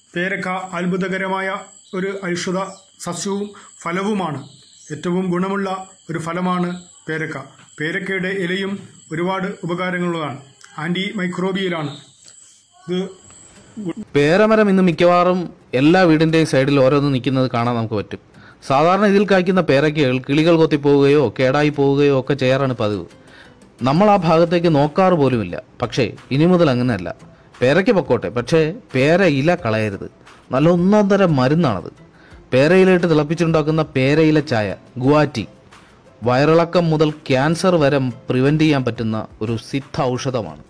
പേരക്ക അത്ഭുതകരമായ ഒരു ഔഷധ സസ്യവും ഫലവുമാണ് ഏറ്റവും ഗുണമുള്ള ഒരു ഫലമാണ് പേരക്ക പേരക്കയുടെ ഇലയും ഒരുപാട് ഉപകാരങ്ങളുള്ളതാണ് ആൻറ്റി മൈക്രോബിയലാണ് ഇത് പേരമരം ഇന്ന് മിക്കവാറും എല്ലാ വീടിൻ്റെയും സൈഡിൽ ഓരോന്ന് നിൽക്കുന്നത് കാണാൻ നമുക്ക് പറ്റും സാധാരണ ഇതിൽ കായ്ക്കുന്ന പേരയ്ക്കകൾ കിളികൾ കൊത്തിപ്പോവുകയോ കേടായി പോവുകയോ ഒക്കെ ചെയ്യാറാണ് പതിവ് നമ്മൾ ആ ഭാഗത്തേക്ക് നോക്കാറ് പോലുമില്ല പക്ഷേ ഇനി മുതൽ അങ്ങനെയല്ല പേരയ്ക്ക് പൊക്കോട്ടെ പക്ഷേ പേര ഇല കളയരുത് നല്ല ഒന്നാം തരം മരുന്നാണത് പേരയിലിട്ട് തിളപ്പിച്ചുണ്ടാക്കുന്ന പേരയില ചായ ഗുവാറ്റി വയറിളക്കം മുതൽ ക്യാൻസർ വരെ പ്രിവെൻറ്റ് ചെയ്യാൻ പറ്റുന്ന ഒരു സിദ്ധ ഔഷധമാണ്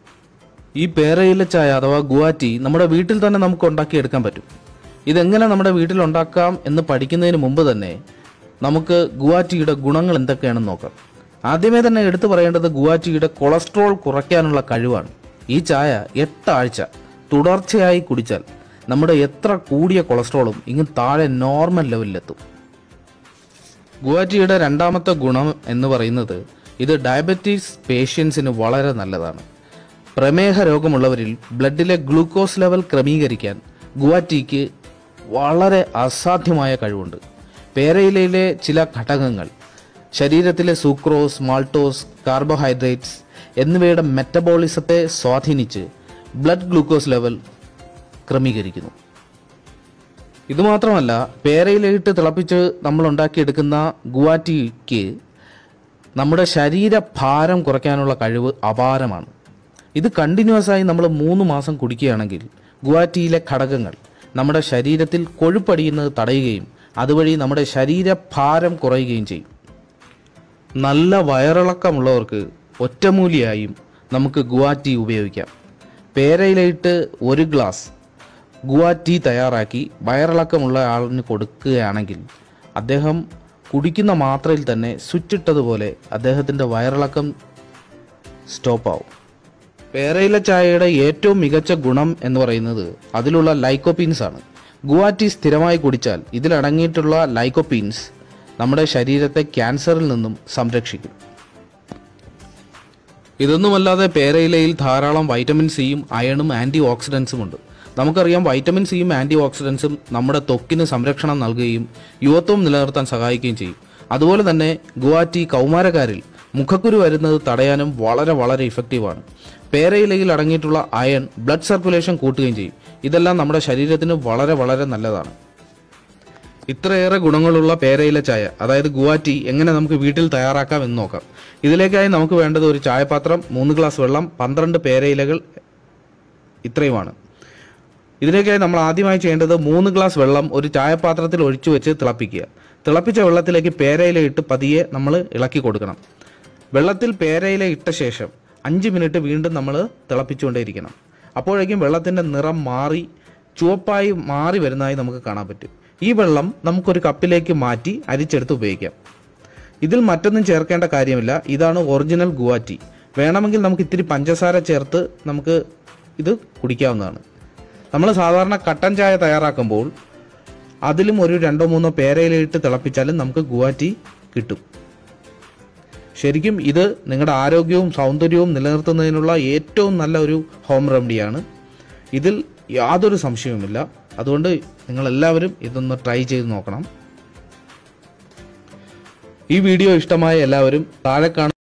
ഈ പേരയില ചായ അഥവാ ഗുവാറ്റി നമ്മുടെ വീട്ടിൽ തന്നെ നമുക്ക് ഉണ്ടാക്കിയെടുക്കാൻ പറ്റും ഇതെങ്ങനെ നമ്മുടെ വീട്ടിൽ ഉണ്ടാക്കാം എന്ന് പഠിക്കുന്നതിന് മുമ്പ് തന്നെ നമുക്ക് ഗുവാറ്റിയുടെ ഗുണങ്ങൾ എന്തൊക്കെയാണെന്ന് നോക്കാം ആദ്യമേ തന്നെ എടുത്തു പറയേണ്ടത് ഗുവാറ്റിയുടെ കൊളസ്ട്രോൾ കുറയ്ക്കാനുള്ള കഴിവാണ് ഈ ചായ എട്ടാഴ്ച തുടർച്ചയായി കുടിച്ചാൽ നമ്മുടെ എത്ര കൂടിയ കൊളസ്ട്രോളും ഇങ്ങ് താഴെ നോർമൽ ലെവലിലെത്തും ഗുവാറ്റിയുടെ രണ്ടാമത്തെ ഗുണം എന്ന് പറയുന്നത് ഇത് ഡയബറ്റീസ് പേഷ്യൻസിന് വളരെ നല്ലതാണ് പ്രമേഹ രോഗമുള്ളവരിൽ ബ്ലഡിലെ ഗ്ലൂക്കോസ് ലെവൽ ക്രമീകരിക്കാൻ ഗുവാറ്റിക്ക് വളരെ അസാധ്യമായ കഴിവുണ്ട് പേരയിലയിലെ ചില ഘടകങ്ങൾ ശരീരത്തിലെ സൂക്രോസ് മാൾട്ടോസ് കാർബോഹൈഡ്രേറ്റ്സ് എന്നിവയുടെ മെറ്റബോളിസത്തെ സ്വാധീനിച്ച് ബ്ലഡ് ഗ്ലൂക്കോസ് ലെവൽ ക്രമീകരിക്കുന്നു ഇതുമാത്രമല്ല പേരയിലിട്ട് തിളപ്പിച്ച് നമ്മൾ ഉണ്ടാക്കിയെടുക്കുന്ന ഗുവാറ്റിക്ക് നമ്മുടെ ശരീരഭാരം കുറയ്ക്കാനുള്ള കഴിവ് അപാരമാണ് ഇത് കണ്ടിന്യൂസ് ആയി നമ്മൾ മൂന്ന് മാസം കുടിക്കുകയാണെങ്കിൽ ഗുവാറ്റിയിലെ ഘടകങ്ങൾ നമ്മുടെ ശരീരത്തിൽ കൊഴുപ്പടിയുന്നത് തടയുകയും അതുവഴി നമ്മുടെ ശരീരഭാരം കുറയുകയും ചെയ്യും നല്ല വയറിളക്കമുള്ളവർക്ക് ഒറ്റമൂലിയായും നമുക്ക് ഗുവാറ്റി ഉപയോഗിക്കാം പേരയിലിട്ട് ഒരു ഗ്ലാസ് ഗുവാറ്റി തയ്യാറാക്കി വയറിളക്കമുള്ള ആളിന് കൊടുക്കുകയാണെങ്കിൽ അദ്ദേഹം കുടിക്കുന്ന മാത്രയിൽ തന്നെ സ്വിച്ചിട്ടതുപോലെ അദ്ദേഹത്തിൻ്റെ വയറിളക്കം സ്റ്റോപ്പാവും പേരയില ചായയുടെ ഏറ്റവും മികച്ച ഗുണം എന്ന് പറയുന്നത് അതിലുള്ള ലൈക്കോപീൻസ് ആണ് ഗുവാറ്റി സ്ഥിരമായി കുടിച്ചാൽ ഇതിലടങ്ങിയിട്ടുള്ള ലൈക്കോപീൻസ് നമ്മുടെ ശരീരത്തെ ക്യാൻസറിൽ നിന്നും സംരക്ഷിക്കും ഇതൊന്നുമല്ലാതെ പേരയിലയിൽ ധാരാളം വൈറ്റമിൻ സിയും അയണും ആൻറ്റി ഓക്സിഡൻസും ഉണ്ട് നമുക്കറിയാം വൈറ്റമിൻ സിയും ആൻറ്റി ഓക്സിഡൻസും നമ്മുടെ ത്വക്കിന് സംരക്ഷണം നൽകുകയും യുവത്വം നിലനിർത്താൻ സഹായിക്കുകയും ചെയ്യും അതുപോലെ തന്നെ ഗുവാറ്റി കൗമാരക്കാരിൽ മുഖക്കുരു വരുന്നത് തടയാനും വളരെ വളരെ ഇഫക്റ്റീവാണ് പേരയിലയിൽ അടങ്ങിയിട്ടുള്ള അയൺ ബ്ലഡ് സർക്കുലേഷൻ കൂട്ടുകയും ചെയ്യും ഇതെല്ലാം നമ്മുടെ ശരീരത്തിന് വളരെ വളരെ നല്ലതാണ് ഇത്രയേറെ ഗുണങ്ങളുള്ള പേരയില ചായ അതായത് ഗുവാറ്റി എങ്ങനെ നമുക്ക് വീട്ടിൽ തയ്യാറാക്കാം എന്ന് നോക്കാം ഇതിലേക്കായി നമുക്ക് വേണ്ടത് ഒരു ചായപാത്രം മൂന്ന് ഗ്ലാസ് വെള്ളം പന്ത്രണ്ട് പേരയിലകൾ ഇത്രയുമാണ് ഇതിലേക്കായി നമ്മൾ ആദ്യമായി ചെയ്യേണ്ടത് മൂന്ന് ഗ്ലാസ് വെള്ളം ഒരു ചായപാത്രത്തിൽ ഒഴിച്ചു വെച്ച് തിളപ്പിക്കുക തിളപ്പിച്ച വെള്ളത്തിലേക്ക് പേരയില ഇട്ട് പതിയെ നമ്മൾ ഇളക്കി കൊടുക്കണം വെള്ളത്തിൽ പേരയില ഇട്ട ശേഷം അഞ്ച് മിനിറ്റ് വീണ്ടും നമ്മൾ തിളപ്പിച്ചുകൊണ്ടേയിരിക്കണം അപ്പോഴേക്കും വെള്ളത്തിൻ്റെ നിറം മാറി ചുവപ്പായി മാറി വരുന്നതായി നമുക്ക് കാണാൻ പറ്റും ഈ വെള്ളം നമുക്കൊരു കപ്പിലേക്ക് മാറ്റി അരിച്ചെടുത്ത് ഉപയോഗിക്കാം ഇതിൽ മറ്റൊന്നും ചേർക്കേണ്ട കാര്യമില്ല ഇതാണ് ഒറിജിനൽ ഗുവാറ്റി വേണമെങ്കിൽ നമുക്ക് ഇത്തിരി പഞ്ചസാര ചേർത്ത് നമുക്ക് ഇത് കുടിക്കാവുന്നതാണ് നമ്മൾ സാധാരണ കട്ടൻ ചായ തയ്യാറാക്കുമ്പോൾ അതിലും ഒരു രണ്ടോ മൂന്നോ പേരയിലിട്ട് തിളപ്പിച്ചാലും നമുക്ക് ഗുവാറ്റി കിട്ടും ശരിക്കും ഇത് നിങ്ങളുടെ ആരോഗ്യവും സൗന്ദര്യവും നിലനിർത്തുന്നതിനുള്ള ഏറ്റവും നല്ല ഒരു ഹോം റെമഡിയാണ് ഇതിൽ യാതൊരു സംശയവുമില്ല അതുകൊണ്ട് നിങ്ങളെല്ലാവരും ഇതൊന്ന് ട്രൈ ചെയ്ത് നോക്കണം ഈ വീഡിയോ ഇഷ്ടമായ എല്ലാവരും താഴെ കാണുന്ന